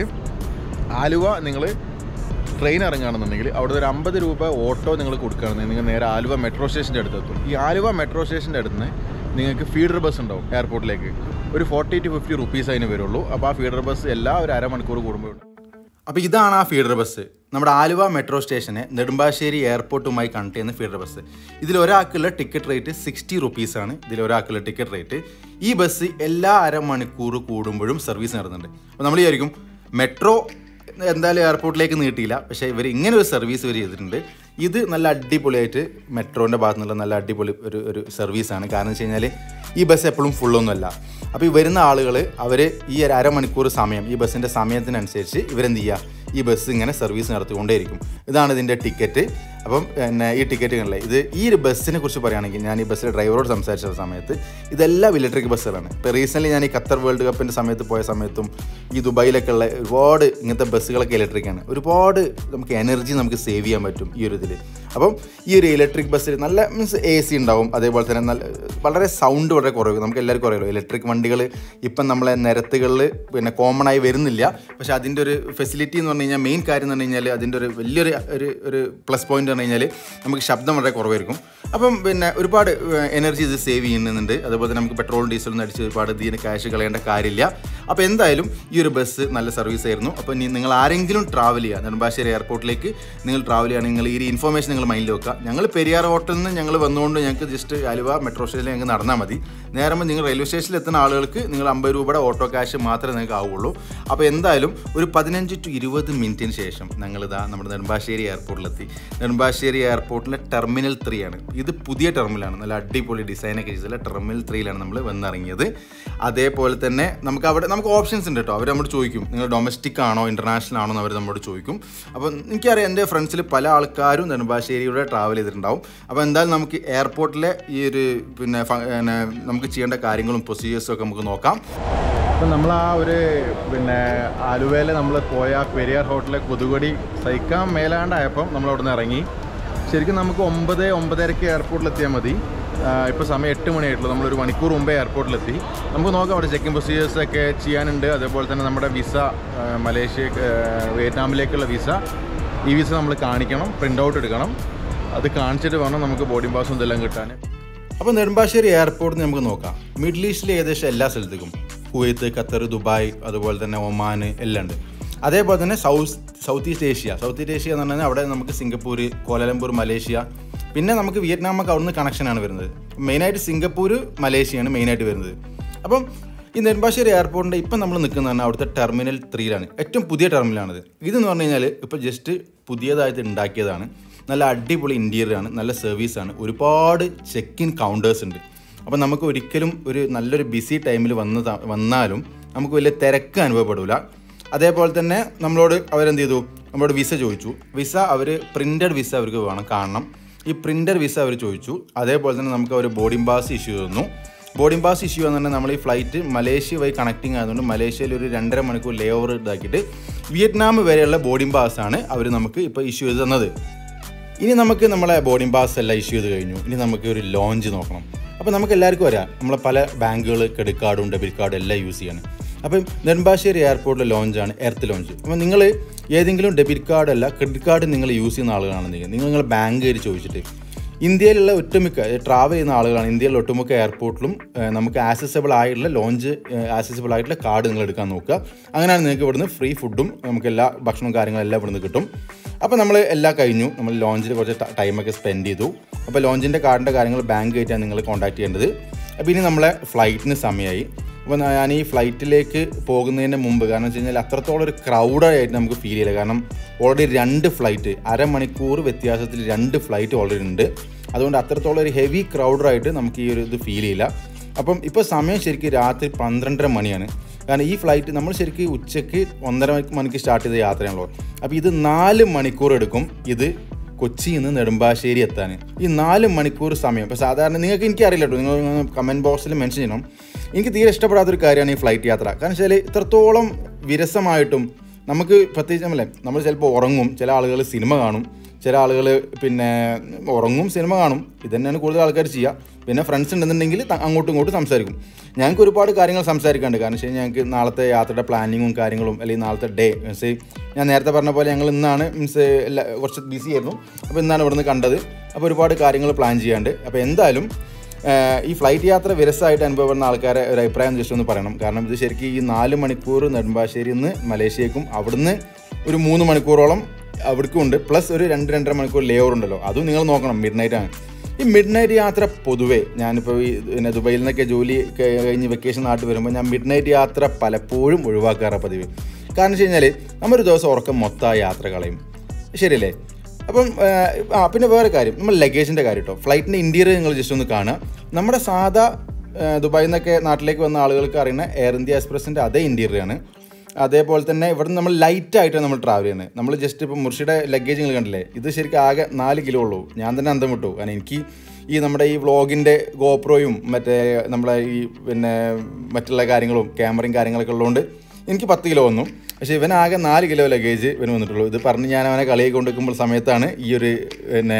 ആലുവ നിങ്ങൾ ട്രെയിൻ ഇറങ്ങുകയാണെന്നുണ്ടെങ്കിൽ അവിടെ ഒരു അമ്പത് രൂപ ഓട്ടോ നിങ്ങൾ കൊടുക്കുകയാണെന്നുണ്ടെങ്കിൽ നിങ്ങൾ നേരെ ആലുവ മെട്രോ സ്റ്റേഷൻ്റെ അടുത്തെത്തും ഈ ആലുവ മെട്രോ സ്റ്റേഷൻ്റെ അടുത്ത് നിന്ന് നിങ്ങൾക്ക് ഫീഡർ ബസ് ഉണ്ടാവും എയർപോർട്ടിലേക്ക് ഒരു ഫോർട്ടി ടു ഫിഫ്റ്റി റുപ്പീസ് അതിന് വരുള്ളൂ അപ്പോൾ ആ ഫീഡർ ബസ് എല്ലാ ഒരു അരമണിക്കൂർ കൂടുമ്പോൾ അപ്പോൾ ഇതാണ് ആ ഫീഡർ ബസ് നമ്മുടെ ആലുവ മെട്രോ സ്റ്റേഷനെ നെടുമ്പാശ്ശേരി എയർപോർട്ടുമായി കണക്ട് ചെയ്യുന്ന ഫീഡർ ബസ് ഇതിൽ ഒരാൾക്കുള്ള ടിക്കറ്റ് റേറ്റ് സിക്സ്റ്റി റുപ്പീസാണ് ഇതിൽ ഒരാൾക്കുള്ള ടിക്കറ്റ് റേറ്റ് ഈ ബസ് എല്ലാ അരമണിക്കൂർ കൂടുമ്പോഴും സർവീസ് നടത്തുന്നുണ്ട് അപ്പോൾ നമ്മൾ വിചാരിക്കും മെട്രോ എന്തായാലും എയർപോർട്ടിലേക്ക് നീട്ടിയില്ല പക്ഷേ ഇവർ ഇങ്ങനെ ഒരു സർവീസ് ഇവർ ചെയ്തിട്ടുണ്ട് ഇത് നല്ല അടിപൊളിയായിട്ട് മെട്രോൻ്റെ ഭാഗത്തു നിന്നുള്ള നല്ല അടിപൊളി ഒരു ഒരു സർവീസാണ് കാരണം വെച്ച് കഴിഞ്ഞാൽ ഈ ബസ് എപ്പോഴും ഫുള്ളൊന്നുമല്ല അപ്പോൾ ഈ വരുന്ന ആളുകൾ അവർ ഈ ഒരു അരമണിക്കൂർ സമയം ഈ ബസ്സിൻ്റെ സമയത്തിനനുസരിച്ച് ഇവരെന്ത് ചെയ്യുക ഈ ബസ് ഇങ്ങനെ സർവീസ് നടത്തിക്കൊണ്ടേയിരിക്കും ഇതാണ് ഇതിൻ്റെ ടിക്കറ്റ് അപ്പം പിന്നെ ഈ ടിക്കറ്റ് കണ്ടില്ലേ ഇത് ഈ ഒരു ബസ്സിനെ കുറിച്ച് പറയുകയാണെങ്കിൽ ഞാൻ ഈ ബസ്സിലെ ഡ്രൈവറോട് സംസാരിച്ച സമയത്ത് ഇതെല്ലാം ഇലക്ട്രിക് ബസ്സുകളാണ് ഇപ്പോൾ റീസെൻ്റ്ലി ഞാൻ ഈ ഖത്തർ വേൾഡ് കപ്പിൻ്റെ സമയത്ത് പോയ സമയത്തും ഈ ദുബായിലൊക്കെ ഉള്ള ഒരുപാട് ഇങ്ങനത്തെ ബസ്സുകളൊക്കെ ഇലക്ട്രിക്കാണ് ഒരുപാട് നമുക്ക് എനർജി നമുക്ക് സേവ് ചെയ്യാൻ പറ്റും ഈ ഒരു ഇതിൽ അപ്പം ഈ ഒരു ഇലക്ട്രിക് ബസ്സിൽ നല്ല മീൻസ് എ സി ഉണ്ടാവും അതേപോലെ തന്നെ നല്ല വളരെ സൗണ്ട് വളരെ കുറവ് നമുക്ക് എല്ലാവർക്കും അറിയാലോ ഇലക്ട്രിക് വണ്ടികൾ ഇപ്പം നമ്മളെ നിരത്തുകളിൽ പിന്നെ കോമൺ ആയി വരുന്നില്ല പക്ഷേ അതിൻ്റെ ഒരു ഫെസിലിറ്റി എന്ന് പറഞ്ഞു കഴിഞ്ഞാൽ മെയിൻ കാര്യം എന്ന് പറഞ്ഞു കഴിഞ്ഞാൽ അതിൻ്റെ ഒരു വലിയൊരു ഒരു ഒരു പ്ലസ് പോയിന്റ് പറഞ്ഞു കഴിഞ്ഞാൽ നമുക്ക് ശബ്ദം വളരെ കുറവായിരിക്കും അപ്പം പിന്നെ ഒരുപാട് എനർജി ഇത് സേവ് ചെയ്യുന്നുണ്ട് അതുപോലെ തന്നെ നമുക്ക് പെട്രോളും ഡീസലും അടിച്ച് ഒരുപാട് ഇതിന് ക്യാഷ് കളയേണ്ട കാര്യമില്ല അപ്പോൾ എന്തായാലും ഈ ഒരു ബസ് നല്ല സർവീസ് ആയിരുന്നു അപ്പോൾ ഇനി നിങ്ങൾ ആരെങ്കിലും ട്രാവൽ ചെയ്യുക നെടുമ്പാശ്ശേരി എയർപോർട്ടിലേക്ക് നിങ്ങൾ ട്രാവൽ ചെയ്യുകയാണെങ്കിൽ നിങ്ങൾ ഈ ഒരു ഇൻഫർമേഷൻ നിങ്ങൾ മൈൻഡിൽ വെക്കുക ഞങ്ങൾ പെരിയാർ ഹോട്ടലിൽ നിന്ന് ഞങ്ങൾ വന്നുകൊണ്ട് ഞങ്ങൾക്ക് ജസ്റ്റ് ആലുവ മെട്രോ സ്റ്റേഷനിൽ ഞങ്ങൾക്ക് നടന്നാൽ മതി നേരെ നിങ്ങൾ റെയിൽവേ സ്റ്റേഷനിൽ എത്തുന്ന ആളുകൾക്ക് നിങ്ങൾ അമ്പത് രൂപയുടെ ഓട്ടോ ക്യാഷ് മാത്രമേ നിങ്ങൾക്ക് ആവുള്ളൂ അപ്പോൾ എന്തായാലും ഒരു പതിനഞ്ച് ടു ഇരുപത് മിനിറ്റിന് ശേഷം ഞങ്ങളിതാ നമ്മുടെ നെടുമ്പാശ്ശേരി എയർപോർട്ടിലെത്തി നെടുമ്പാശ്ശേരി എയർപോർട്ടിലെ ടെർമിനൽ ത്രീ ആണ് ഇത് പുതിയ ടെർമിനലാണ് നല്ല അടിപൊളി ഡിസൈനൊക്കെ ചെയ്തിട്ടുള്ള ടെർമിനൽ ത്രീയിലാണ് നമ്മൾ വന്നിറങ്ങിയത് അതേപോലെ തന്നെ നമുക്ക് അവിടെ നമുക്ക് ഓപ്ഷൻസ് ഉണ്ട് കേട്ടോ അവർ നമ്മോട് ചോദിക്കും നിങ്ങൾ ഡൊമസ്റ്റിക് ആണോ ഇൻ്റർനാഷണൽ ആണോ എന്ന് അവർ നമ്മോട് ചോദിക്കും അപ്പോൾ എനിക്കറിയാം എൻ്റെ ഫ്രണ്ട്സിൽ പല ആൾക്കാരും നെടുമ്പാശ്ശേരിയുടെ ട്രാവൽ ചെയ്തിട്ടുണ്ടാവും അപ്പോൾ എന്തായാലും നമുക്ക് എയർപോർട്ടിലെ ഈ ഒരു പിന്നെ ഫ- പിന്നെ നമുക്ക് ചെയ്യേണ്ട കാര്യങ്ങളും പ്രൊസീജിയേഴ്സും ഒക്കെ നമുക്ക് നോക്കാം അപ്പം നമ്മൾ ആ ഒരു പിന്നെ ആലുവയിൽ നമ്മൾ പോയ ആ പെരിയാർ ഹോട്ടലിലെ കൊതുകടി സഹിക്കാൻ മേലാണ്ടായപ്പം നമ്മൾ അവിടെ നിന്ന് ഇറങ്ങി ശരിക്കും നമുക്ക് ഒമ്പത് ഒമ്പതരയ്ക്ക് എയർപോർട്ടിലെത്തിയാൽ മതി ഇപ്പോൾ സമയം എട്ട് മണിയായിട്ടുള്ളൂ നമ്മളൊരു മണിക്കൂർ മുമ്പേ എയർപോർട്ടിലെത്തി നമുക്ക് നോക്കാം അവിടെ ചെക്കിംഗ് പ്രൊസീജിയേഴ്സ് ഒക്കെ ചെയ്യാനുണ്ട് അതേപോലെ തന്നെ നമ്മുടെ വിസ ആ, മലേഷ്യ ആ, വിയറ്റ്നാമിലേക്കുള്ള വിസ ഈ വിസ നമ്മൾ കാണിക്കണം പ്രിൻ്റ് ഔട്ട് എടുക്കണം അത് കാണിച്ചിട്ട് വേണം നമുക്ക് ബോർഡിംഗ് പാസും ഇതെല്ലാം കിട്ടാൻ അപ്പോൾ നെടുമ്പാശ്ശേരി എയർപോർട്ടിൽ നമുക്ക് നോക്കാം മിഡിൽ ഈസ്റ്റിലെ ഏകദേശം എല്ലാ സ്ഥലത്തേക്കും കുവൈത്ത് ഖത്തർ ദുബായ് അതുപോലെ തന്നെ ഒമാൻ എല്ലാം ഉണ്ട് അതേപോലെ തന്നെ south south east Asia south east Asia എന്ന് പറഞ്ഞാൽ അവിടെ നമുക്ക് സിംഗപ്പൂർ കോലലംപൂർ മലേഷ്യ പിന്നെ നമുക്ക് വിയറ്റ്നാമൊക്കെ അവിടുന്ന് കണക്ഷനാണ് വരുന്നത് മെയിനായിട്ട് സിംഗപ്പൂർ മലേഷ്യയാണ് മെയിനായിട്ട് വരുന്നത് അപ്പം ഈ നെടുമ്പാശ്ശേരി എയർപോർട്ടിൻ്റെ ഇപ്പം നമ്മൾ നിൽക്കുന്ന പറഞ്ഞാൽ അവിടുത്തെ ടെർമിനൽ ത്രീയിലാണ് ഏറ്റവും പുതിയ ടെർമിനലാണിത് ഇതെന്ന് പറഞ്ഞു കഴിഞ്ഞാൽ ഇപ്പോൾ ജസ്റ്റ് പുതിയതായിട്ട് ഉണ്ടാക്കിയതാണ് നല്ല അടിപൊളി ഇൻറ്റീരിയറാണ് നല്ല സർവീസാണ് ഒരുപാട് ചെക്ക് ഇൻ കൗണ്ടേഴ്സ് ഉണ്ട് അപ്പോൾ നമുക്ക് ഒരിക്കലും ഒരു നല്ലൊരു ബിസി ടൈമിൽ വന്ന് ത- വന്നാലും നമുക്ക് വലിയ തിരക്ക് അനുഭവപ്പെടില്ല അതേപോലെ തന്നെ നമ്മളോട് അവരെന്ത് ചെയ്തു നമ്മളോട് വിസ ചോദിച്ചു വിസ അവർ പ്രിൻറ്റഡ് വിസ അവർക്ക് വേണം കാണണം ഈ പ്രിൻറ്റഡ് വിസ അവർ ചോദിച്ചു അതേപോലെ തന്നെ നമുക്ക് അവർ ബോർഡിംഗ് പാസ് ഇഷ്യൂ തന്നു ബോർഡിംഗ് പാസ് ഇഷ്യൂ എന്ന് പറഞ്ഞാൽ നമ്മൾ ഈ ഫ്ലൈറ്റ് മലേഷ്യ വഴി കണക്റ്റിംഗ് ആയതുകൊണ്ട് മലേഷ്യയിൽ ഒരു രണ്ടര മണിക്കൂർ ലേ ഓവർ ഇതാക്കിയിട്ട് വിയറ്റ്നാം വരെയുള്ള ബോർഡിംഗ് പാസ്സാണ് അവർ നമുക്ക് ഇപ്പോൾ ഇഷ്യൂ ചെയ്ത് തന്നത് ഇനി നമുക്ക് നമ്മളെ ബോർഡിംഗ് പാസ് എല്ലാം ഇഷ്യൂ ചെയ്ത് കഴിഞ്ഞു ഇനി നമുക്ക് ഒരു ലോഞ്ച് നോക്കണം അപ്പോൾ നമുക്ക് എല്ലാവർക്കും അറിയാം നമ്മളെ പല ബാങ്കുകൾ ക്രെഡിറ്റ് കാർഡും ഡെബിറ്റ് കാർഡും എല്ലാം യൂസ് ചെയ്യാണ് അപ്പം നെടുമ്പാശ്ശേരി എയർപോർട്ടിലെ ലോഞ്ചാണ് എർത്ത് ലോഞ്ച് അപ്പോൾ നിങ്ങൾ ഏതെങ്കിലും ഡെബിറ്റ് കാർഡ് അല്ല ക്രെഡിറ്റ് കാർഡ് നിങ്ങൾ യൂസ് ചെയ്യുന്ന ആളുകളാണെന്നുണ്ടെങ്കിൽ നിങ്ങൾ നിങ്ങളുടെ ബാങ്ക് കയറി ചോദിച്ചിട്ട് ഇന്ത്യയിലുള്ള ഒട്ടുമിക്ക ട്രാവൽ ചെയ്യുന്ന ആളുകളാണ് ഇന്ത്യയിലെ ഒട്ടുമിക്ക എയർപോർട്ടിലും ഏഹ്, നമുക്ക് ആക്സസിബിൾ ആയിട്ടുള്ള ലോഞ്ച് ആക്സസിബിൾ ആയിട്ടുള്ള കാർഡ് നിങ്ങൾ എടുക്കാൻ നോക്കുക അങ്ങനെയാണ് നിങ്ങൾക്ക് ഇവിടുന്ന് ഫ്രീ ഫുഡും നമുക്ക് എല്ലാ ഭക്ഷണവും കാര്യങ്ങളും എല്ലാം ഇവിടുന്ന് കിട്ടും അപ്പോൾ നമ്മൾ എല്ലാം കഴിഞ്ഞു നമ്മൾ ലോഞ്ചിൽ കുറച്ച് ട- ടൈമൊക്കെ സ്പെൻഡ് ചെയ്തു അപ്പോൾ ലോഞ്ചിൻ്റെ കാർഡിൻ്റെ കാര്യങ്ങൾ ബാങ്ക് ആയിട്ടാണ് നിങ്ങൾ കോൺടാക്ട് ചെയ്യേണ്ടത് അപ്പോൾ ഇനി നമ്മളെ ഫ്ലൈറ്റിന് സമയമായി അപ്പോൾ ഞാൻ ഈ ഫ്ലൈറ്റിലേക്ക് പോകുന്നതിന് മുമ്പ് കാരണം വെച്ച് കഴിഞ്ഞാൽ അത്രത്തോളം ഒരു ക്രൗഡായിട്ട് നമുക്ക് ഫീൽ ചെയ്യില്ല കാരണം ഓൾറെഡി രണ്ട് ഫ്ലൈറ്റ് അരമണിക്കൂർ വ്യത്യാസത്തിൽ രണ്ട് ഫ്ലൈറ്റ് ഓൾറെഡി ഉണ്ട് അതുകൊണ്ട് അത്രത്തോളം ഒരു ഹെവി ക്രൗഡായിട്ട് നമുക്ക് ഈ ഒരു ഇത് ഫീൽ ചെയ്യില്ല അപ്പം ഇപ്പോൾ സമയം ശരിക്കും രാത്രി പന്ത്രണ്ടര മണിയാണ് കാരണം ഈ ഫ്ലൈറ്റ് നമ്മൾ ശരിക്കും ഉച്ചയ്ക്ക് ഒന്നര മണിക്ക് സ്റ്റാർട്ട് ചെയ്ത യാത്രയാണല്ലോ അപ്പോൾ ഇത് നാല് മണിക്കൂർ എടുക്കും ഇത് കൊച്ചിയിൽ നിന്ന് നെടുമ്പാശ്ശേരി എത്താൻ ഈ നാല് മണിക്കൂർ സമയം ഇപ്പോൾ സാധാരണ നിങ്ങൾക്ക് എനിക്ക് അറിയില്ല കേട്ടോ നിങ്ങൾ കമൻറ്റ് ബോക്സിൽ മെൻഷൻ ചെയ്യണം എനിക്ക് തീരെ ഇഷ്ടപ്പെടാത്തൊരു കാര്യമാണ് ഈ ഫ്ലൈറ്റ് യാത്ര കാരണം വെച്ചാൽ ഇത്രത്തോളം വിരസമായിട്ടും നമുക്ക് പ്രത്യേകിച്ച് നമ്മളെ നമ്മൾ ചിലപ്പോൾ ഉറങ്ങും ചില ആളുകൾ സിനിമ കാണും ചില ആളുകൾ പിന്നെ ഉറങ്ങും സിനിമ കാണും ഇത് തന്നെയാണ് കൂടുതൽ ആൾക്കാർ ചെയ്യുക പിന്നെ ഫ്രണ്ട്സ് ഉണ്ടെന്നുണ്ടെങ്കിൽ ത- അങ്ങോട്ടും ഇങ്ങോട്ടും സംസാരിക്കും ഞങ്ങൾക്ക് ഒരുപാട് കാര്യങ്ങൾ സംസാരിക്കാണ്ട് കാരണം വെച്ച് കഴിഞ്ഞാൽ ഞങ്ങൾക്ക് നാളത്തെ യാത്രയുടെ പ്ലാനിങ്ങും കാര്യങ്ങളും അല്ലെങ്കിൽ നാളത്തെ ഡേ മീൻസ് ഞാൻ നേരത്തെ പറഞ്ഞ പോലെ ഞങ്ങൾ ഇന്നാണ് മീൻസ് എല്ലാ കുറച്ച് ബിസി ആയിരുന്നു അപ്പോൾ ഇന്നാണ് ഇവിടുന്ന് കണ്ടത് അപ്പോൾ ഒരുപാട് കാര്യങ്ങൾ പ്ലാൻ ചെയ്യാണ്ട് അപ്പോൾ എന്തായാലും ഏഹ് ഈ ഫ്ലൈറ്റ് യാത്ര വിരസമായിട്ട് അനുഭവപ്പെടുന്ന ആൾക്കാരെ ഒരു അഭിപ്രായം ജസ്റ്റ് ഒന്ന് പറയണം കാരണം ഇത് ശരിക്കും ഈ നാല് മണിക്കൂർ നെടുമ്പാശ്ശേരിയിൽ നിന്ന് മലേഷ്യക്കും അവിടുന്ന് ഒരു മൂന്ന് മണിക്കൂറോളം അവിടേക്കും ഉണ്ട് പ്ലസ് ഒരു രണ്ട് രണ്ടര മണിക്കൂർ ലേ ഓവർ ഉണ്ടല്ലോ അതും നിങ്ങൾ നോക്കണം മിഡ് നൈറ്റ് ആണ് ഈ മിഡ് നൈറ്റ് യാത്ര പൊതുവേ ഞാനിപ്പോൾ ഈ പിന്നെ ദുബൈയിൽ നിന്നൊക്കെ ജോലി ക- കഴിഞ്ഞ് വെക്കേഷൻ നാട്ടിൽ വരുമ്പോൾ ഞാൻ മിഡ് നൈറ്റ് യാത്ര പലപ്പോഴും ഒഴിവാക്കാറാണ് പതിവ് കാരണം വെച്ച് കഴിഞ്ഞാൽ നമ്മൊരു ദിവസം ഉറക്കം മൊത്തം ആ യാത്ര കളയും ശരിയല്ലേ അപ്പം ആ, ആ പിന്നെ വേറെ കാര്യം നമ്മൾ ലഗേജിൻ്റെ കാര്യം കേട്ടോ ഫ്ലൈറ്റിൻ്റെ ഇൻറ്റീരിയർ നിങ്ങൾ ജസ്റ്റ് ഒന്ന് കാണുക നമ്മുടെ സാധാ ആ, ദുബായിൽ നിന്നൊക്കെ നാട്ടിലേക്ക് വന്ന ആളുകൾക്ക് അറിയുന്ന എയർ ഇന്ത്യ എക്സ്പ്രസിൻ്റെ അതേ ഇൻറ്റീരിയറാണ് അതേപോലെ തന്നെ ഇവിടെ നമ്മൾ ലൈറ്റ് ആയിട്ടാണ് നമ്മൾ ട്രാവൽ ചെയ്യുന്നത് നമ്മൾ ജസ്റ്റ് ഇപ്പോൾ മുർഷിയുടെ ലഗേജ് നിങ്ങൾ കണ്ടില്ലേ ഇത് ശരിക്കും ആകെ നാല് കിലോ ഉള്ളൂ ഞാൻ തന്നെ അന്തം വിട്ടു കാരണം എനിക്ക് ഈ നമ്മുടെ ഈ വ്ളോഗിൻ്റെ ഗോപ്രോയും മറ്റേ നമ്മളെ ഈ പിന്നെ മറ്റുള്ള കാര്യങ്ങളും ക്യാമറയും കാര്യങ്ങളൊക്കെ ഉള്ളതുകൊണ്ട് എനിക്ക് പത്ത് കിലോ വന്നു പക്ഷേ ഇവൻ ആകെ നാല് കിലോ ലഗേജ് ഇവന് വന്നിട്ടുള്ളൂ ഇത് പറഞ്ഞ് ഞാൻ അവനെ കളിയെ കൊണ്ടുവയ്ക്കുമ്പോൾ സമയത്താണ് ഈ ഒരു പിന്നെ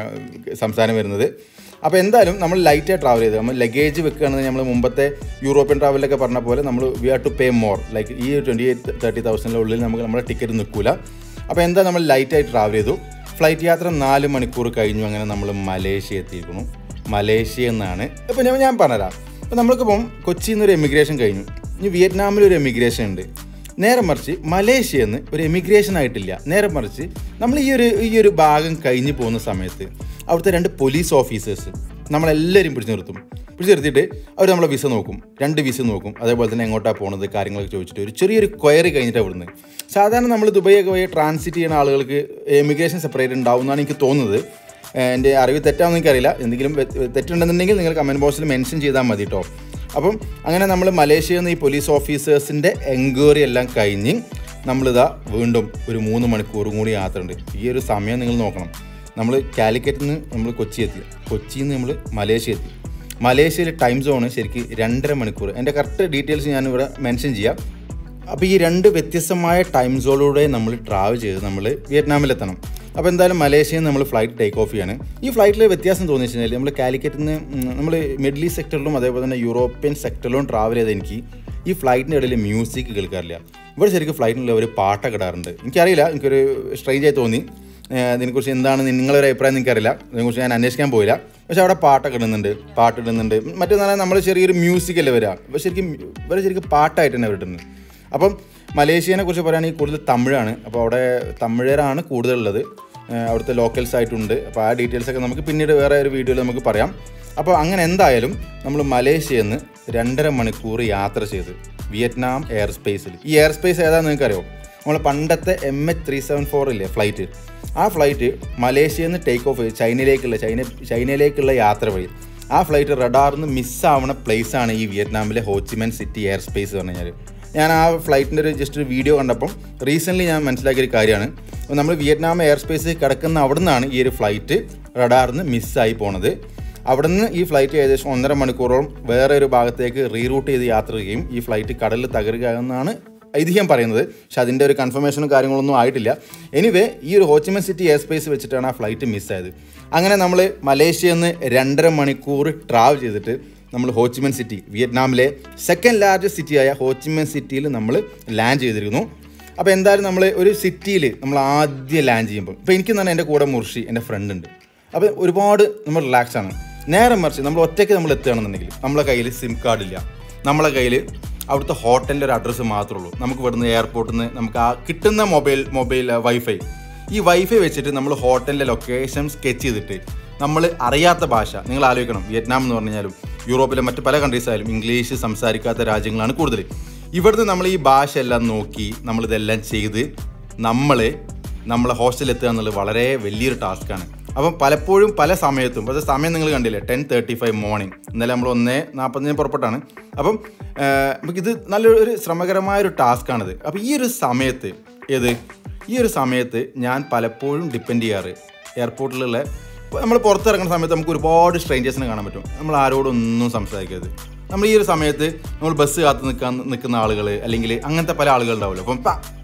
സംസാരം വരുന്നത് അപ്പോൾ എന്തായാലും നമ്മൾ ലൈറ്റായി ട്രാവൽ ചെയ്ത് നമ്മൾ ലഗേജ് വെക്കുകയാണെന്ന് നമ്മൾ മുമ്പത്തെ യൂറോപ്യൻ ട്രാവലിലൊക്കെ പറഞ്ഞ പോലെ നമ്മൾ we are to pay more like ഈ ട്വൻറ്റി എയ്റ്റ് തേർട്ടി തൗസൻഡിൻ്റെ ഉള്ളിൽ നമുക്ക് നമ്മുടെ ടിക്കറ്റ് നിൽക്കില്ല അപ്പോൾ എന്താ നമ്മൾ ലൈറ്റായി ട്രാവൽ ചെയ്തു ഫ്ലൈറ്റ് യാത്ര നാല് മണിക്കൂർ കഴിഞ്ഞു അങ്ങനെ നമ്മൾ മലേഷ്യ എത്തിയിരിക്കുന്നു മലേഷ്യ എന്നാണ് ഇപ്പോൾ ഞാൻ ഞാൻ പറഞ്ഞുതരാം അപ്പോൾ നമ്മൾക്കിപ്പം കൊച്ചിയിൽ നിന്ന് ഒരു എമിഗ്രേഷൻ കഴിഞ്ഞു ഇനി വിയറ്റ്നാമിൽ ഒരു എമിഗ്രേഷൻ ഉണ്ട് നേരെ മറിച്ച് മലേഷ്യയിൽ നിന്ന് ഒരു എമിഗ്രേഷൻ ആയിട്ടില്ല നേരെ മറിച്ച് നമ്മൾ ഈ ഒരു ഈ ഒരു ഭാഗം കഴിഞ്ഞ് പോകുന്ന സമയത്ത് അവിടുത്തെ രണ്ട് പോലീസ് ഓഫീസേഴ്സ് നമ്മളെല്ലാവരും പിടിച്ചു നിർത്തും പിടിച്ചു നിർത്തിയിട്ട് അവർ നമ്മളെ വിസ നോക്കും രണ്ട് വിസ നോക്കും അതേപോലെ തന്നെ എങ്ങോട്ടാണ് പോകുന്നത് കാര്യങ്ങളൊക്കെ ചോദിച്ചിട്ട് ഒരു ചെറിയൊരു ക്വയറി കഴിഞ്ഞിട്ട് അവിടുന്ന് സാധാരണ നമ്മൾ ദുബൈയൊക്കെ പോയി ട്രാൻസിറ്റ് ചെയ്യുന്ന ആളുകൾക്ക് എമിഗ്രേഷൻ സെപ്പറേറ്റ് ഉണ്ടാവും എന്നാണ് എനിക്ക് തോന്നുന്നത് ഏഹ് എൻ്റെ അറിവ് തെറ്റാണെന്ന് എനിക്കറിയില്ല എന്തെങ്കിലും വ്യ- തെറ്റുണ്ടെന്നുണ്ടെങ്കിൽ നിങ്ങൾ കമൻറ്റ് ബോക്സിൽ മെൻഷൻ ചെയ്താൽ മതി കേട്ടോ അപ്പം അങ്ങനെ നമ്മൾ മലേഷ്യയിൽ നിന്ന് ഈ പോലീസ് ഓഫീസേഴ്സിൻ്റെ എൻക്വയറി എല്ലാം കഴിഞ്ഞ് നമ്മളിതാ വീണ്ടും ഒരു മൂന്ന് മണിക്കൂറും കൂടി യാത്ര ഉണ്ട് ഈ ഒരു സമയം നിങ്ങൾ നോക്കണം നമ്മൾ കാലിക്കറ്റിൽ നിന്ന് നമ്മൾ കൊച്ചി എത്തി കൊച്ചിയിൽ നിന്ന് നമ്മൾ മലേഷ്യ എത്തി മലേഷ്യയിൽ ടൈം സോണ് ശരിക്കും രണ്ടര മണിക്കൂർ എൻ്റെ കറക്റ്റ് ഡീറ്റെയിൽസ് ഞാനിവിടെ മെൻഷൻ ചെയ്യാം അപ്പോൾ ഈ രണ്ട് വ്യത്യസ്തമായ ടൈം സോണിലൂടെ നമ്മൾ ട്രാവൽ ചെയ്ത് നമ്മൾ വിയറ്റ്നാമിലെത്തണം അപ്പോൾ എന്തായാലും മലേഷ്യയിൽ നിന്ന് നമ്മൾ ഫ്ലൈറ്റ് ടേക്ക് ഓഫ് ചെയ്യാണ് ഈ ഫ്ലൈറ്റിലെ വ്യത്യാസം തോന്നി വെച്ച് കഴിഞ്ഞാൽ നമ്മൾ കാലിക്കറ്റിൽ നിന്ന് നമ്മൾ മിഡിൽ ഈസ്റ്റ് സെക്ടറിലും അതേപോലെ തന്നെ യൂറോപ്യൻ സെക്ടറിലും ട്രാവൽ ചെയ്ത് എനിക്ക് ഈ ഫ്ലൈറ്റിൻ്റെ ഇടയിൽ മ്യൂസിക് കേൾക്കാറില്ല ഇവിടെ ശരിക്കും ഫ്ലൈറ്റിനുള്ള ഒരു പാട്ടൊക്കെ ഇടാറുണ്ട് എനിക്കറിയില്ല എനിക്കൊരു സ്ട്രേഞ്ച് ആയി തോന്നി ഏഹ് ഇതിനെക്കുറിച്ച് എന്താണ് നിങ്ങളൊരു അഭിപ്രായം എനിക്കറിയില്ല ഇതിനെക്കുറിച്ച് ഞാൻ അന്വേഷിക്കാൻ പോയില്ല പക്ഷേ അവിടെ പാട്ടൊക്കെ ഇടുന്നുണ്ട് പാട്ട് ഇടുന്നുണ്ട് മറ്റേന്ന് പറഞ്ഞാൽ നമ്മൾ ചെറിയൊരു മ്യൂസിക് അല്ലേ വരിക അപ്പോൾ ശരിക്കും ഇവരെ ശരിക്കും പാട്ടായിട്ട് തന്നെ ഇടുന്നത് അപ്പം മലേഷ്യനെ കുറിച്ച് പറയുകയാണെങ്കിൽ കൂടുതൽ തമിഴാണ് അപ്പോൾ അവിടെ തമിഴരാണ് കൂടുതലുള്ളത് ഏഹ് അവിടുത്തെ ലോക്കൽസ് ആയിട്ടുണ്ട് അപ്പോൾ ആ ഡീറ്റെയിൽസ് ഒക്കെ നമുക്ക് പിന്നീട് വേറെ ഒരു വീഡിയോയിൽ നമുക്ക് പറയാം അപ്പോൾ അങ്ങനെ എന്തായാലും നമ്മൾ മലേഷ്യയിൽ നിന്ന് രണ്ടര മണിക്കൂർ യാത്ര ചെയ്ത് വിയറ്റ്നാം എയർ സ്പേസിൽ ഈ എയർ സ്പേസ് ഏതാണെന്ന് നിങ്ങൾക്കറിയോ നമ്മൾ പണ്ടത്തെ M H three seven four ഇല്ലേ ഫ്ലൈറ്റ് ആ ഫ്ലൈറ്റ് മലേഷ്യയിൽ നിന്ന് ടേക്ക് ഓഫ് ചെയ്ത് ചൈനയിലേക്കുള്ള ചൈന ചൈനയിലേക്കുള്ള യാത്ര വഴി ആ ഫ്ലൈറ്റ് റഡാറിന്ന് മിസ്സാവണ പ്ലേസാണ് ഈ വിയറ്റ്നാമിലെ ഹോച്ചിമൻ സിറ്റി എയർ സ്പേസ് പറഞ്ഞു കഴിഞ്ഞാൽ ഞാൻ ആ ഫ്ലൈറ്റിൻ്റെ ഒരു ജസ്റ്റ് ഒരു വീഡിയോ കണ്ടപ്പം റീസെൻ്റ്ലി ഞാൻ മനസ്സിലാക്കിയ ഒരു കാര്യമാണ് അപ്പോൾ നമ്മൾ വിയറ്റ്നാം എയർ സ്പേസ് കിടക്കുന്ന അവിടെ നിന്നാണ് ഈ ഒരു ഫ്ലൈറ്റ് റഡാറിന്ന് മിസ്സായി പോണത് അവിടുന്ന് ഈ ഫ്ലൈറ്റ് ഏകദേശം ഒന്നര മണിക്കൂറോളം വേറെ ഒരു ഭാഗത്തേക്ക് റീറൂട്ട് ചെയ്ത് യാത്ര ചെയ്യുകയും ഈ ഫ്ലൈറ്റ് കടലിൽ തകരുക എന്നാണ് ഐതിഹ്യം പറയുന്നത് പക്ഷെ അതിൻ്റെ ഒരു കൺഫർമേഷനും കാര്യങ്ങളൊന്നും ആയിട്ടില്ല എനിവേ ഈ ഒരു ഹോച്ചിമൻ സിറ്റി എയർ സ്പേസ് വെച്ചിട്ടാണ് ആ ഫ്ലൈറ്റ് മിസ്സായത് അങ്ങനെ നമ്മൾ മലേഷ്യയിൽ നിന്ന് രണ്ടര മണിക്കൂർ ട്രാവൽ ചെയ്തിട്ട് നമ്മൾ ഹോച്ചിമൻ സിറ്റി വിയറ്റ്നാമിലെ സെക്കൻഡ് ലാർജസ്റ്റ് സിറ്റിയായ ഹോച്ചിമൻ സിറ്റിയിൽ നമ്മൾ ലാൻഡ് ചെയ്തിരിക്കുന്നു അപ്പോൾ എന്തായാലും നമ്മൾ ഒരു സിറ്റിയിൽ നമ്മൾ ആദ്യം ലാൻഡ് ചെയ്യുമ്പോൾ ഇപ്പോൾ എനിക്ക് തന്നെ എൻ്റെ കൂടെ മുർഷി എൻ്റെ ഫ്രണ്ട് ഉണ്ട് അപ്പോൾ ഒരുപാട് നമ്മൾ റിലാക്സ് ആണ് നേരെ മറിച്ച് നമ്മൾ ഒറ്റയ്ക്ക് നമ്മൾ എത്തുകയാണെന്നുണ്ടെങ്കിൽ നമ്മളെ കയ്യിൽ സിം കാർഡ് ഇല്ല നമ്മളെ കയ്യിൽ അവിടുത്തെ ഹോട്ടലിൻ്റെ ഒരു അഡ്രസ്സ് മാത്രമേ ഉള്ളൂ നമുക്ക് ഇവിടുന്ന് എയർപോർട്ടിൽ നിന്ന് നമുക്ക് ആ കിട്ടുന്ന മൊബൈൽ മൊബൈൽ വൈഫൈ ഈ വൈഫൈ വെച്ചിട്ട് നമ്മൾ ഹോട്ടലിൻ്റെ ലൊക്കേഷൻ സ്കെച്ച് ചെയ്തിട്ട് നമ്മൾ അറിയാത്ത ഭാഷ നിങ്ങൾ ആലോചിക്കണം വിയറ്റ്നാം എന്ന് പറഞ്ഞാലും യൂറോപ്പിലെ മറ്റ് പല കൺട്രീസ് ആയാലും ഇംഗ്ലീഷ് സംസാരിക്കാത്ത രാജ്യങ്ങളാണ് കൂടുതൽ ഇവിടുന്ന് നമ്മൾ ഈ ഭാഷ എല്ലാം നോക്കി നമ്മളിതെല്ലാം ചെയ്ത് നമ്മൾ നമ്മളെ ഹോസ്റ്റലിൽ എത്തുക എന്നുള്ളത് വളരെ വലിയൊരു ടാസ്ക്കാണ് അപ്പം പലപ്പോഴും പല സമയത്തും പക്ഷേ സമയം നിങ്ങൾ കണ്ടില്ലേ ടെൻ തേർട്ടി ഫൈവ് മോർണിംഗ് ഇന്നലെ നമ്മൾ ഒന്നേ നാൽപ്പതിന് പുറപ്പെട്ടാണ് അപ്പം ആഹ്, നമുക്കിത് നല്ലൊരു ശ്രമകരമായ ഒരു ടാസ്ക്കാണിത് അപ്പോൾ ഈ ഒരു സമയത്ത് ഏത് ഈ ഒരു സമയത്ത് ഞാൻ പലപ്പോഴും ഡിപ്പെൻഡ് ചെയ്യാറ് എയർപോർട്ടിലുള്ള നമ്മൾ പുറത്തിറങ്ങുന്ന സമയത്ത് നമുക്ക് ഒരുപാട് സ്ട്രേഞ്ചേഴ്സിനെ കാണാൻ പറ്റും നമ്മൾ ആരോടൊന്നും സംസാരിക്കരുത് നമ്മൾ ഈ ഒരു സമയത്ത് നമ്മൾ ബസ് കാത്ത് നിൽക്കാൻ നിൽക്കുന്ന ആളുകൾ അല്ലെങ്കിൽ അങ്ങനത്തെ പല ആളുകൾ ഉണ്ടാവുമല്ലോ അപ്പം പ-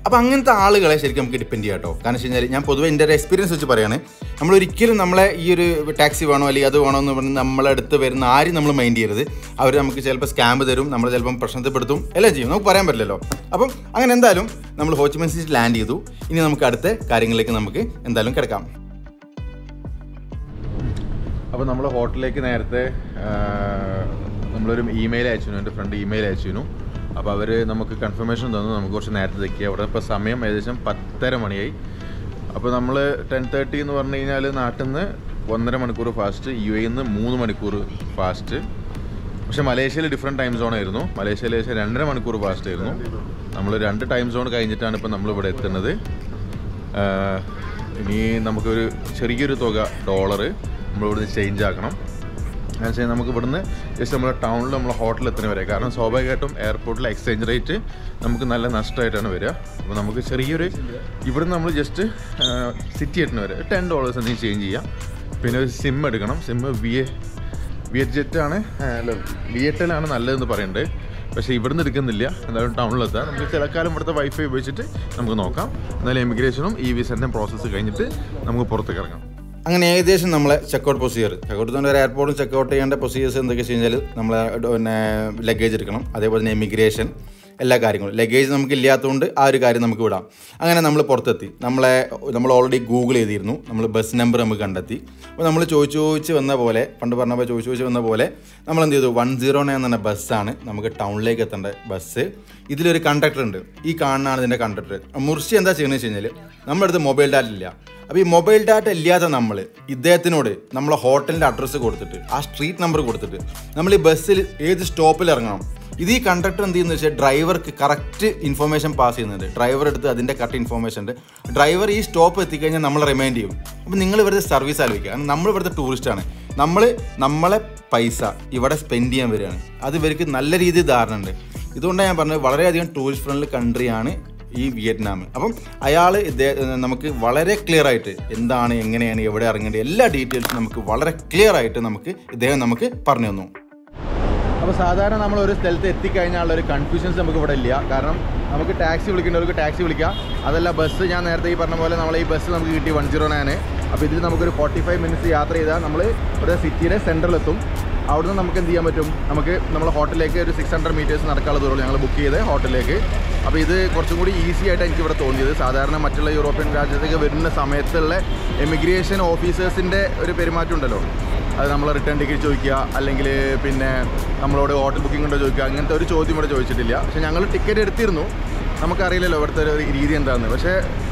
അപ്പോൾ അങ്ങനത്തെ ആളുകളെ ശരിക്കും നമുക്ക് ഡിപ്പെൻഡ് ചെയ്യാം കേട്ടോ കാരണം വെച്ച് കഴിഞ്ഞാൽ ഞാൻ പൊതുവെ എൻ്റെ ഒരു എക്സ്പീരിയൻസ് വെച്ച് പറയാണ് നമ്മൾ ഒരിക്കലും നമ്മളെ ഈ ഒരു ടാക്സി വേണോ അല്ലെങ്കിൽ അത് വേണോ എന്ന് പറഞ്ഞ് നമ്മളെ അടുത്ത് വരുന്ന ആരും നമ്മൾ മൈൻഡ് ചെയ്യരുത് അവർ നമുക്ക് ചിലപ്പോൾ സ്കാമ്പ് തരും നമ്മൾ ചിലപ്പം പ്രശ്നത്തിൽപ്പെടുത്തും എല്ലാം ചെയ്യും നമുക്ക് പറയാൻ പറ്റില്ലല്ലോ അപ്പം അങ്ങനെ എന്തായാലും നമ്മൾ ഹോച്ചിമൻ സിറ്റി ലാൻഡ് ചെയ്തു ഇനി നമുക്ക് അടുത്ത കാര്യങ്ങളിലേക്ക് നമുക്ക് എന്തായാലും കിടക്കാം അപ്പോൾ നമ്മൾ ഹോട്ടലിലേക്ക് നേരത്തെ ആ, നമ്മളൊരു ഇമെയിൽ അയച്ചിരുന്നു എൻ്റെ ഫ്രണ്ട് ഇമെയിൽ അയച്ചിരുന്നു അപ്പോൾ അവർ നമുക്ക് കൺഫർമേഷൻ തന്നു നമുക്ക് കുറച്ച് നേരത്തെ തെക്കുക അവിടെ ഇപ്പോൾ സമയം ഏകദേശം പത്തര മണിയായി അപ്പോൾ നമ്മൾ ടെൻ തേർട്ടി എന്ന് പറഞ്ഞു കഴിഞ്ഞാൽ നാട്ടിൽ നിന്ന് ഒന്നര മണിക്കൂർ ഫാസ്റ്റ് യു എയിൽ നിന്ന് മൂന്ന് മണിക്കൂർ ഫാസ്റ്റ് പക്ഷെ മലേഷ്യയിൽ ഡിഫറെൻറ്റ് ടൈം സോൺ ആയിരുന്നു മലേഷ്യയിൽ ഏകദേശം രണ്ടര മണിക്കൂർ ഫാസ്റ്റ് ആയിരുന്നു നമ്മൾ രണ്ട് ടൈം സോൺ കഴിഞ്ഞിട്ടാണ് ഇപ്പോൾ നമ്മളിവിടെ എത്തുന്നത് ആഹ് ഇനി നമുക്കൊരു ചെറിയൊരു തുക ഡോളറ് നമ്മളിവിടുന്ന് ചേഞ്ച് ആക്കണം എന്ന് വെച്ചാൽ നമുക്ക് ഇവിടുന്ന് ജസ്റ്റ് നമ്മുടെ ടൗണിൽ നമ്മൾ ഹോട്ടലിൽ എത്തുന്ന വരെ കാരണം സ്വാഭാവികമായിട്ടും എയർപോർട്ടിലെ എക്സ്ചേഞ്ച് റേറ്റ് നമുക്ക് നല്ല നഷ്ടമായിട്ടാണ് വരിക അപ്പോൾ നമുക്ക് ചെറിയൊരു ഇവിടുന്ന് നമ്മൾ ജസ്റ്റ് സിറ്റി എത്തുന്ന വരെ ടെൻ ഡോളേഴ്സ് എന്തെങ്കിലും ചേഞ്ച് ചെയ്യാം പിന്നെ ഒരു സിം എടുക്കണം SIM V A V H jet ആണ് അല്ല വി എട്ടിലാണ് നല്ലതെന്ന് പറയുന്നുണ്ട് പക്ഷേ ഇവിടുന്ന് എടുക്കുന്നില്ല എന്തായാലും ടൗണിലെത്താം നമുക്ക് ചില കാലം ഇവിടുത്തെ വൈഫൈ ഉപയോഗിച്ചിട്ട് നമുക്ക് നോക്കാം എന്നാലും എമിഗ്രേഷനും ഈ വിസൻ്റെ പ്രോസസ്സ് കഴിഞ്ഞിട്ട് നമുക്ക് പുറത്തേക്ക് ഇറങ്ങാം അങ്ങനെ ഏകദേശം നമ്മളെ ചെക്കൗട്ട് പ്രൊസീജിയർ ചെക്കൗട്ട് തന്നെ ഒരു എയർപോർട്ടിൽ ചെക്കൗട്ട് ചെയ്യേണ്ട പ്രൊസീജിയേഴ്സ് എന്തൊക്കെ വെച്ച് കഴിഞ്ഞാൽ നമ്മളെ ഡ- പിന്നെ ലഗേജ് എടുക്കണം അതേപോലെ തന്നെ എമിഗ്രേഷൻ എല്ലാ കാര്യങ്ങളും ലഗേജ് നമുക്ക് ഇല്ലാത്തതുകൊണ്ട് ആ ഒരു കാര്യം നമുക്ക് വിടാം അങ്ങനെ നമ്മൾ പുറത്തെത്തി നമ്മളെ നമ്മൾ ഓൾറെഡി ഗൂഗിൾ ചെയ്തിരുന്നു നമ്മൾ ബസ് നമ്പർ നമുക്ക് കണ്ടെത്തി അപ്പോൾ നമ്മൾ ചോദിച്ച് ചോദിച്ച് വന്ന പോലെ പണ്ട് പറഞ്ഞപ്പോൾ ചോദിച്ച് ചോദിച്ച് വന്ന പോലെ നമ്മൾ എന്ത് ചെയ്തു വൺ സീറോ നയൻ എന്ന ബസ്സാണ് നമുക്ക് ടൗണിലേക്ക് എത്തേണ്ട ബസ് ഇതിലൊരു കണ്ടക്ടർ ഉണ്ട് ഈ കാണുന്നതാണ് ഇതിൻ്റെ കണ്ടക്ടർ മുർഷി എന്താ ചെയ്യുന്നത് വെച്ച് കഴിഞ്ഞാൽ നമ്മുടെ അടുത്ത് മൊബൈൽ ഡാറ്റ ഇല്ല അപ്പോൾ ഈ മൊബൈൽ ഡാറ്റ ഇല്ലാത്ത നമ്മൾ ഇദ്ദേഹത്തിനോട് നമ്മളെ ഹോട്ടലിൻ്റെ അഡ്രസ്സ് കൊടുത്തിട്ട് ആ സ്ട്രീറ്റ് നമ്പർ കൊടുത്തിട്ട് നമ്മൾ ഈ ബസ്സിൽ ഏത് സ്റ്റോപ്പിൽ ഇറങ്ങണം ഇത് ഈ കണ്ടക്ടർ എന്ത് ചെയ്യുന്നത് വെച്ചാൽ ഡ്രൈവർക്ക് കറക്റ്റ് ഇൻഫർമേഷൻ പാസ് ചെയ്യുന്നുണ്ട് ഡ്രൈവർ എടുത്ത് അതിൻ്റെ കറക്റ്റ് ഇൻഫർമേഷൻ ഉണ്ട് ഡ്രൈവർ ഈ സ്റ്റോപ്പ് എത്തിക്കഴിഞ്ഞാൽ നമ്മൾ റിമൈൻഡ് ചെയ്യും അപ്പോൾ നിങ്ങൾ ഇവിടുത്തെ സർവീസ് ആലോചിക്കുക കാരണം നമ്മൾ ഇവിടുത്തെ ടൂറിസ്റ്റാണ് നമ്മൾ നമ്മളെ പൈസ ഇവിടെ സ്പെൻഡ് ചെയ്യാൻ വരികയാണ് അത് ഇവർക്ക് നല്ല രീതിയിൽ ധാരണ ഉണ്ട് ഇതുകൊണ്ടാണ് ഞാൻ പറഞ്ഞത് വളരെയധികം ടൂറിസ്റ്റ് ഫ്രണ്ട്ലി കൺട്രിയാണ് ഈ വിയറ്റ്നാം അപ്പം അയാൾ നമുക്ക് വളരെ ക്ലിയർ ആയിട്ട് എന്താണ് എങ്ങനെയാണ് എവിടെ ഇറങ്ങേണ്ടത് എല്ലാ ഡീറ്റെയിൽസും നമുക്ക് വളരെ ക്ലിയർ ആയിട്ട് നമുക്ക് ഇദ്ദേഹം നമുക്ക് പറഞ്ഞു തന്നു അപ്പോൾ സാധാരണ നമ്മൾ ഒരു സ്ഥലത്ത് എത്തിക്കഴിഞ്ഞാൽ ഒരു കൺഫ്യൂഷൻസ് നമുക്ക് ഇവിടെ ഇല്ല കാരണം നമുക്ക് ടാക്സി വിളിക്കേണ്ടവർക്ക് ടാക്സി വിളിക്കാം അതല്ല ബസ് ഞാൻ നേരത്തെ ഈ പറഞ്ഞ പോലെ നമ്മൾ ഈ ബസ് നമുക്ക് കിട്ടി വൺ സീറോ നയൻ അപ്പോൾ ഇതിൽ നമുക്കൊരു ഫോർട്ടി ഫൈവ് മിനിറ്റ്സ് യാത്ര ചെയ്താൽ നമ്മൾ ഇവിടെ സിറ്റിയുടെ സെൻറ്ററിലെത്തും അവിടുന്ന് നമുക്ക് എന്ത് ചെയ്യാൻ പറ്റും നമുക്ക് നമ്മൾ ഹോട്ടലിലേക്ക് ഒരു സിക്സ് ഹൺഡ്രഡ് മീറ്റേഴ്സ് നടക്കാനുള്ള ദൂരം ഞങ്ങൾ ബുക്ക് ചെയ്ത് ഹോട്ടലിലേക്ക് അപ്പോൾ ഇത് കുറച്ചും കൂടി ഈസി ആയിട്ട് എനിക്ക് ഇവിടെ തോന്നിയത് സാധാരണ മറ്റുള്ള യൂറോപ്യൻ രാജ്യത്തേക്ക് വരുന്ന സമയത്തുള്ള എമിഗ്രേഷൻ ഓഫീസേഴ്സിൻ്റെ ഒരു പെരുമാറ്റം ഉണ്ടല്ലോ അത് നമ്മൾ റിട്ടേൺ ടിക്കറ്റ് ചോദിക്കുക അല്ലെങ്കിൽ പിന്നെ നമ്മളോട് ഹോട്ടൽ ബുക്കിംഗ് ഉണ്ടോ ചോദിക്കുക അങ്ങനത്തെ ഒരു ചോദ്യം ഇവിടെ ചോദിച്ചിട്ടില്ല പക്ഷേ ഞങ്ങൾ ടിക്കറ്റ് എടുത്തിരുന്നു നമുക്കറിയില്ലല്ലോ ഇവിടുത്തെ ഒരു രീതി എന്താണെന്ന് പക്ഷേ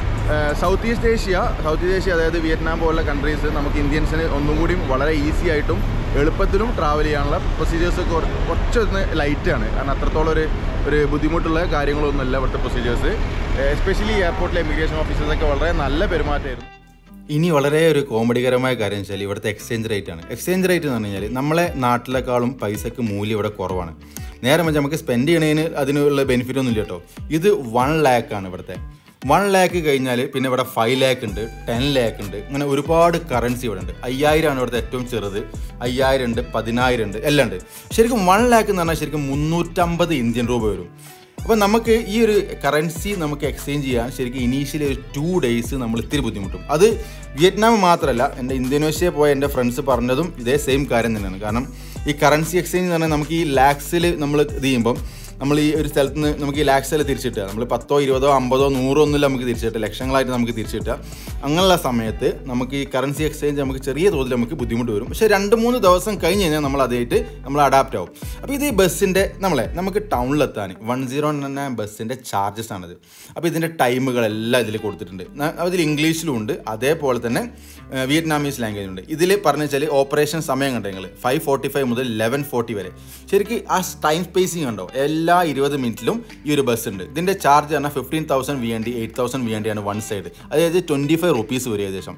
south east Asia south east Asia അതായത് വിയറ്റ്നാം പോലുള്ള കൺട്രീസ് നമുക്ക് ഇന്ത്യൻസിന് ഒന്നും കൂടിയും വളരെ ഈസി ആയിട്ടും എളുപ്പത്തിലും ട്രാവൽ ചെയ്യാനുള്ള പ്രൊസീജിയേഴ്സ് കുറച്ചൊന്ന് ലൈറ്റാണ് കാരണം അത്രത്തോളം ഒരു ഒരു ബുദ്ധിമുട്ടുള്ള കാര്യങ്ങളൊന്നുമല്ല ഇവിടുത്തെ പ്രൊസീജിയേഴ്സ് എസ്പെഷ്യലി എയർപോർട്ടിലെ ഇമിഗ്രേഷൻ ഓഫീസേഴ്സൊക്കെ വളരെ നല്ല പെരുമാറ്റമായിരുന്നു ഇനി വളരെ ഒരു കോമഡികരമായ കാര്യം വെച്ചാൽ ഇവിടുത്തെ എക്സ്ചേഞ്ച് റേറ്റ് ആണ് എക്സ്ചേഞ്ച് റേറ്റ് എന്ന് പറഞ്ഞു കഴിഞ്ഞാൽ നമ്മളെ നാട്ടിലേക്കാളും പൈസക്ക് മൂല്യം ഇവിടെ കുറവാണ് നേരെ മറിച്ച് നമുക്ക് സ്പെൻഡ് ചെയ്യണതിന് അതിനുള്ള ബെനിഫിറ്റ് ഒന്നും ഇല്ല കേട്ടോ ഇത് വൺ ലാക്ക് ആണ് ഇവിടുത്തെ വൺ ലാക്ക് കഴിഞ്ഞാൽ പിന്നെ ഇവിടെ ഫൈവ് ലാക്ക് ഉണ്ട് ടെൻ ലാക്ക് ഉണ്ട് അങ്ങനെ ഒരുപാട് കറൻസി ഇവിടെ ഉണ്ട് അയ്യായിരം ആണ് ഇവിടുത്തെ ഏറ്റവും ചെറുത് അയ്യായിരം ഉണ്ട് പതിനായിരം ഉണ്ട് എല്ലാം ഉണ്ട് ശരിക്കും വൺ ലാക്ക് എന്ന് പറഞ്ഞാൽ ശരിക്കും മുന്നൂറ്റമ്പത് ഇന്ത്യൻ രൂപ വരും അപ്പോൾ നമുക്ക് ഈ ഒരു കറൻസി നമുക്ക് എക്സ്ചേഞ്ച് ചെയ്യാൻ ശരിക്കും ഇനീഷ്യലി ഒരു ടു ഡേയ്സ് നമ്മൾ ഇത്തിരി ബുദ്ധിമുട്ടും അത് വിയറ്റ്നാം മാത്രമല്ല എൻ്റെ ഇന്തോനേഷ്യ പോയ എൻ്റെ ഫ്രണ്ട്സ് പറഞ്ഞതും ഇതേ സെയിം കാര്യം തന്നെയാണ് കാരണം ഈ കറൻസി എക്സ്ചേഞ്ച് എന്ന് പറഞ്ഞാൽ നമുക്ക് ഈ ലാക്സിൽ നമ്മൾ ഇത് ചെയ്യുമ്പം നമ്മൾ ഈ ഒരു സ്ഥലത്ത് നിന്ന് നമുക്ക് ഈ ലാക്സിൽ തിരിച്ചു കിട്ടുക നമ്മൾ പത്തോ ഇരുപതോ അമ്പതോ നൂറോ ഒന്നുമില്ല നമുക്ക് തിരിച്ചു കിട്ടുക ലക്ഷങ്ങളായിട്ട് നമുക്ക് തിരിച്ചു കിട്ടുക അങ്ങനെയുള്ള സമയത്ത് നമുക്ക് ഈ കറൻസി എക്സ്ചേഞ്ച് നമുക്ക് ചെറിയ തോതിൽ നമുക്ക് ബുദ്ധിമുട്ട് വരും പക്ഷേ രണ്ട് മൂന്ന് ദിവസം കഴിഞ്ഞ് കഴിഞ്ഞാൽ നമ്മൾ അതായിട്ട് നമ്മൾ അഡാപ്റ്റ് ആവും അപ്പോൾ ഇത് ഈ ബസ്സിൻ്റെ നമ്മളെ നമുക്ക് ടൗണിലെത്താൻ വൺ സീറോ നയൻ ബസ്സിൻ്റെ ചാർജസ് ആണിത് അപ്പോൾ ഇതിൻ്റെ ടൈമുകളെല്ലാം ഇതിൽ കൊടുത്തിട്ടുണ്ട് ന- അതിൽ ഇംഗ്ലീഷിലും ഉണ്ട് അതേപോലെ തന്നെ ഏഹ്, വിയറ്റ്നാമീസ് ലാംഗ്വേജ് ഉണ്ട് ഇതിൽ പറഞ്ഞു വെച്ചാൽ ഓപ്പറേഷൻ സമയം കണ്ടോ നിങ്ങൾ ഫൈവ് ഫോർട്ടി ഫൈവ് മുതൽ ലെവൻ ഫോർട്ടി വരെ ശരിക്കും ആ ടൈം സ്പേസിങ് കണ്ടോ എല്ലാ ഇരുപത് മിനിറ്റിലും ഈ ഒരു ബസ് ഉണ്ട് ഇതിൻ്റെ ചാർജ് പറഞ്ഞാൽ fifteen thousand V N D eight thousand V N D ആണ് വൺ സൈഡ് അതായത് ട്വൻറ്റി ഫൈവ് റുപ്പീസ് വരും ഏകദേശം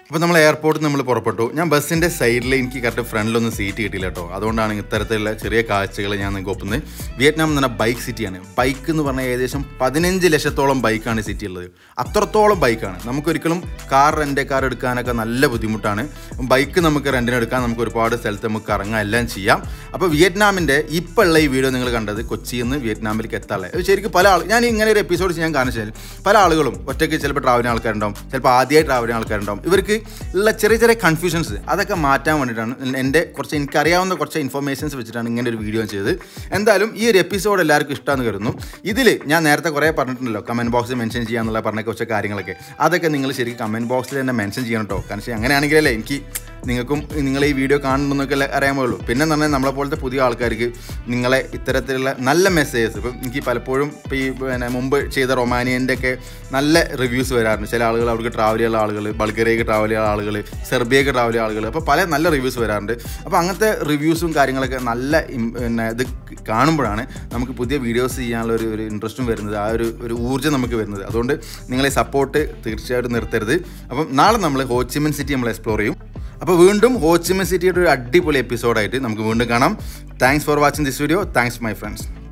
അപ്പോൾ നമ്മൾ എയർപോർട്ടിൽ നമ്മൾ പുറപ്പെട്ടു ഞാൻ ബസ്സിൻ്റെ സൈഡിൽ എനിക്ക് കറക്റ്റ് ഫ്രണ്ടിലൊന്നും സീറ്റ് കിട്ടിയില്ല കേട്ടോ അതുകൊണ്ടാണ് ഇത്തരത്തിലുള്ള ചെറിയ കാഴ്ചകൾ ഞാൻ നിങ്ങൾക്ക് ഒപ്പുന്നത് വിയറ്റ്നാം എന്ന് പറഞ്ഞാൽ ബൈക്ക് സിറ്റിയാണ് ബൈക്ക് എന്ന് പറഞ്ഞാൽ ഏകദേശം പതിനഞ്ച് ലക്ഷത്തോളം ബൈക്കാണ് സിറ്റി ഉള്ളത് അത്രത്തോളം ബൈക്കാണ് നമുക്കൊരിക്കലും കാർ റെൻ്റ് കാർ എടുക്കാനൊക്കെ നല്ല ബുദ്ധിമുട്ടാണ് ബൈക്ക് നമുക്ക് റെൻറ്റിന് എടുക്കാൻ നമുക്ക് ഒരുപാട് സ്ഥലത്ത് നമുക്ക് ഇറങ്ങാം എല്ലാം ചെയ്യാം അപ്പോൾ വിയറ്റ്നാമിൻ്റെ ഇപ്പോൾ ഉള്ള ഈ വീഡിയോ നിങ്ങൾ കണ്ടത് കൊച്ചിയിൽ നിന്ന് വിയറ്റ്നാമിലേക്ക് എത്താനുള്ളത് ഇത് ശരിക്കും പല ആൾ ഞാൻ ഇങ്ങനെ ഒരു എപ്പിസോഡ് ചെയ്യാൻ കാരണം വെച്ചാൽ പല ആളുകളും ഒറ്റയ്ക്ക് ചിലപ്പോൾ ട്രാവൽ ചെയ്യുന്ന ആൾക്കാരുണ്ടാവും ചിലപ്പോൾ ആദ്യമായി ട്രാവൽ ചെയ്യുന്ന ആൾക്കാരുണ്ടാവും ഇവർക്ക് ഉള്ള ചെറിയ ചെറിയ കൺഫ്യൂഷൻസ് അതൊക്കെ മാറ്റാൻ വേണ്ടിയിട്ടാണ് എൻ്റെ കുറച്ച് എനിക്കറിയാവുന്ന കുറച്ച് ഇൻഫർമേഷൻസ് വെച്ചിട്ടാണ് ഇങ്ങനെ ഒരു വീഡിയോ ചെയ്തത് എന്തായാലും ഈ ഒരു എപ്പിസോഡ് എല്ലാവർക്കും ഇഷ്ടമാണെന്ന് കരുതുന്നു ഇതിൽ ഞാൻ നേരത്തെ കുറേ പറഞ്ഞിട്ടുണ്ടല്ലോ കമൻറ്റ് ബോക്സിൽ മെൻഷൻ ചെയ്യാന്നുള്ള പറഞ്ഞ കുറച്ച് കാര്യങ്ങളൊക്കെ അതൊക്കെ നിങ്ങൾ ശരിക്കും കമൻറ്റ് ബോക്സിൽ തന്നെ മെൻഷൻ ചെയ്യണം കേട്ടോ കാരണം വെച്ചാൽ അങ്ങനെയാണെങ്കിലല്ലേ എനിക്ക് നിങ്ങൾക്കും നിങ്ങൾ ഈ വീഡിയോ കാണുന്നൊക്കെ അറിയാമേ ഉള്ളൂ പിന്നെ എന്ന് പറഞ്ഞാൽ നമ്മളെ പോലത്തെ പുതിയ ആൾക്കാർക്ക് നിങ്ങളെ ഇത്തരത്തിലുള്ള നല്ല മെസ്സേജസ് ഇപ്പം എനിക്ക് പലപ്പോഴും ഇപ്പോൾ ഈ പിന്നെ മുമ്പ് ചെയ്ത റൊമാനിയൻ്റെ ഒക്കെ നല്ല റിവ്യൂസ് വരാറുണ്ട് ചില ആളുകൾ അവർക്ക് ട്രാവൽ ചെയ്യുന്ന ആളുകൾ ബൾഗറിയക്ക് ട്രാവൽ ചെയ്യുന്ന ആളുകൾ സെർബിയക്ക് ട്രാവൽ ചെയ്യുന്ന ആളുകൾ അപ്പോൾ പല നല്ല റിവ്യൂസ് വരാറുണ്ട് അപ്പോൾ അങ്ങനത്തെ റിവ്യൂസും കാര്യങ്ങളൊക്കെ നല്ല ഇം- പിന്നെ ഇത് കാണുമ്പോഴാണ് നമുക്ക് പുതിയ വീഡിയോസ് ചെയ്യാനുള്ള ഒരു ഒരു ഇൻട്രസ്റ്റും വരുന്നത് ആ ഒരു ഒരു ഊർജ്ജം നമുക്ക് വരുന്നത് അതുകൊണ്ട് നിങ്ങളെ സപ്പോർട്ട് തീർച്ചയായിട്ടും നിർത്തരുത് അപ്പം നാളെ നമ്മൾ ഹോച്ചിമൻ സിറ്റി നമ്മൾ എക്സ്പ്ലോർ ചെയ്യും അപ്പോൾ വീണ്ടും ഹോച്ചിമൻ സിറ്റിയുടെ ഒരു അടിപൊളി എപ്പിസോഡായിട്ട് നമുക്ക് വീണ്ടും കാണാം thanks for watching this video thanks my friends